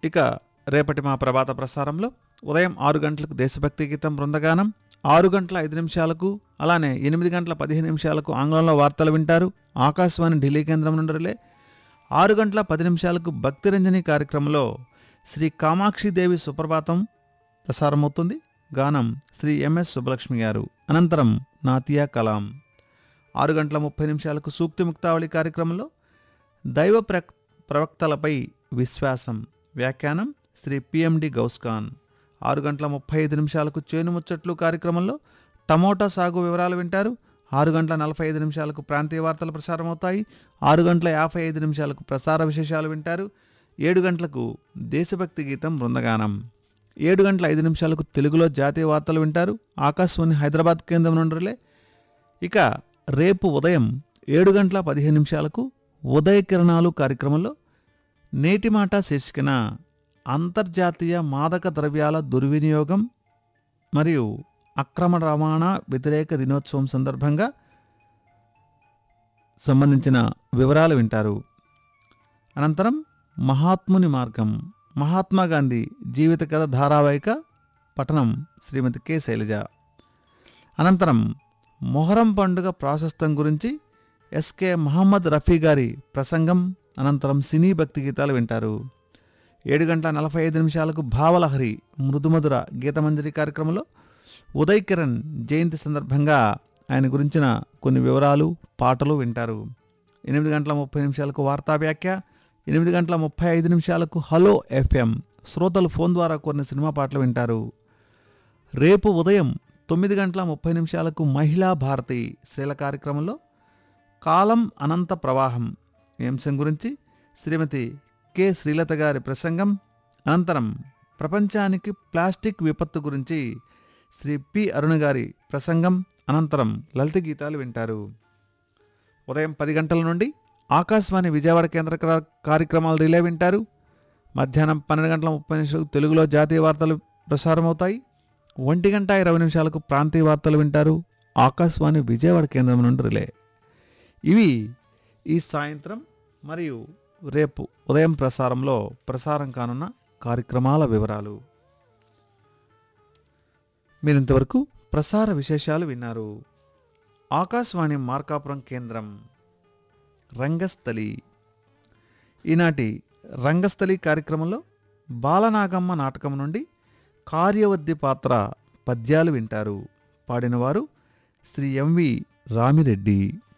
ఇక రేపటి మా ప్రభాత ప్రసారంలో ఉదయం ఆరు గంటలకు దేశభక్తి గీతం బృందగానం ఆరు గంటల ఐదు నిమిషాలకు అలానే ఎనిమిది గంటల పదిహేను నిమిషాలకు ఆంగ్లంలో వార్తలు వింటారు ఆకాశవాణి ఢిల్లీ కేంద్రం నుండి రిలే ఆరు గంటల పది నిమిషాలకు భక్తిరంజని కార్యక్రమంలో శ్రీ కామాక్షిదేవి సుప్రభాతం ప్రసారమవుతుంది గానం శ్రీ ఎంఎస్ సుబ్బలక్ష్మి గారు అనంతరం నాతియా కలాం ఆరు గంటల ముప్పై నిమిషాలకు సూక్తి ముక్తావళి కార్యక్రమంలో దైవ ప్ర ప్రవక్తలపై విశ్వాసం వ్యాఖ్యానం శ్రీ పిఎండి గౌస్ఖాన్ ఆరు గంటల ముప్పై ఐదు నిమిషాలకు చేను ముచ్చట్లు కార్యక్రమంలో టమోటా సాగు వివరాలు వింటారు ఆరు గంటల నలభై ఐదు నిమిషాలకు ప్రాంతీయ వార్తలు ప్రసారమవుతాయి ఆరు గంటల యాభై ఐదు నిమిషాలకు ప్రసార విశేషాలు వింటారు ఏడు గంటలకు దేశభక్తి గీతం బృందగానం ఏడు గంటల ఐదు నిమిషాలకు తెలుగులో జాతీయ వార్తలు వింటారు ఆకాశవాణి హైదరాబాద్ కేంద్రం నుండి రిలే ఇక రేపు ఉదయం ఏడు గంటల పదిహేను నిమిషాలకు ఉదయ కిరణాలు కార్యక్రమంలో నేటి మాట శీర్షికన అంతర్జాతీయ మాదక ద్రవ్యాల దుర్వినియోగం మరియు అక్రమ రవాణా వ్యతిరేక దినోత్సవం సందర్భంగా సంబంధించిన వివరాలు వింటారు అనంతరం మహాత్ముని మార్గం మహాత్మా గాంధీ జీవిత కథ ధారావాహిక పఠనం శ్రీమతి కె శైలజ అనంతరం మొహరం పండుగ ప్రాశస్తం గురించి ఎస్కే మహమ్మద్ రఫీ గారి ప్రసంగం అనంతరం సినీ భక్తి గీతాలు వింటారు ఏడు గంటల నలభై ఐదు నిమిషాలకు భావలహరి మృదుమధుర గీతమంజరి కార్యక్రమంలో ఉదయ్ కిరణ్ జయంతి సందర్భంగా ఆయన గురించిన కొన్ని వివరాలు పాటలు వింటారు ఎనిమిది గంటల ముప్పై నిమిషాలకు వార్తా వ్యాఖ్య ఎనిమిది గంటల ముప్పై ఐదు నిమిషాలకు హలో ఎఫ్ఎం శ్రోతలు ఫోన్ ద్వారా కొన్ని సినిమా పాటలు వింటారు రేపు ఉదయం తొమ్మిది గంటల ముప్పై నిమిషాలకు మహిళా భారతి స్త్రీల కార్యక్రమంలో కాలం అనంత ప్రవాహం ఈ అంశం గురించి శ్రీమతి కె శ్రీలత గారి ప్రసంగం అనంతరం ప్రపంచానికి ప్లాస్టిక్ విపత్తు గురించి శ్రీ పి అరుణ గారి ప్రసంగం అనంతరం లలిత గీతాలు వింటారు ఉదయం పది గంటల నుండి ఆకాశవాణి విజయవాడ కేంద్ర కా- కార్యక్రమాలు రిలే వింటారు మధ్యాహ్నం పన్నెండు గంటల ముప్పై నిమిషాలకు తెలుగులో జాతీయ వార్తలు ప్రసారమవుతాయి ఒంటి గంట ఇరవై నిమిషాలకు ప్రాంతీయ వార్తలు వింటారు ఆకాశవాణి విజయవాడ కేంద్రం నుండి రిలే ఇవి ఈ సాయంత్రం మరియు రేపు ఉదయం ప్రసారంలో ప్రసారం కానున్న కార్యక్రమాల వివరాలు మీరింతవరకు ప్రసార విశేషాలు విన్నారు ఆకాశవాణి మార్కాపురం కేంద్రం రంగస్థలి ఈనాటి రంగస్థలి కార్యక్రమంలో బాలనాగమ్మ నాటకం నుండి కార్యవర్ధి పాత్ర పద్యాలు వింటారు పాడినవారు శ్రీ ఎంవి రామిరెడ్డి